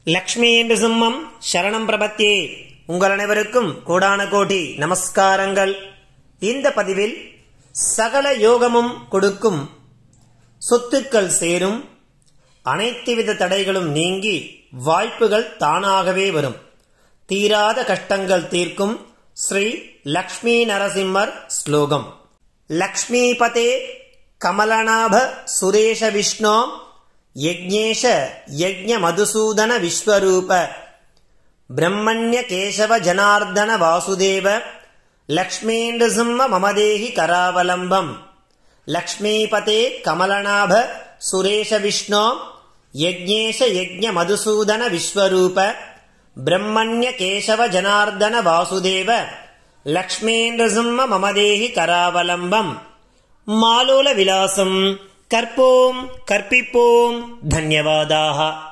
லக்ஷ்மி என்று சிம்மம் சரணம் பிரபத்தியே உங்கள் அனைவருக்கும் கோடான கோடி நமஸ்காரங்கள் இந்த பதிவில் சகல யோகமும் கொடுக்கும் சொத்துக்கள் சேரும் அனைத்து வித தடைகளும் நீங்கி வாய்ப்புகள் தானாகவே வரும் தீராத கஷ்டங்கள் தீர்க்கும் ஸ்ரீ லக்ஷ்மி நரசிம்மர் ஸ்லோகம் லக்ஷ்மீபதே கமலநாப சுரேஷ விஷ்ணோ யஜ்ஞேஷ யஜ்ஞ மதுசூதன விஸ்வரூப பிரம்மண்ய கேசவ ஜனார்தன வாசுதேவ லக்ஷ்மீண்டு சிம்ம மமதேஹி கராவலம்பம் லக்ஷ்மீபதே கமலநாப சுரேஷ விஷ்ணோ யஜ்ஞேஷ யஜ்ஞ மதுசூதன விஸ்வரூப பிரம்மண்ய கேசவ ஜனார்தன வாசுதேவ லக்ஷ்மீண்டு சிம்ம மமதேஹி கராவலம்பம் மாலோல விலாசம் கற்போம் கற்பிப்போம் தன்யவாதாக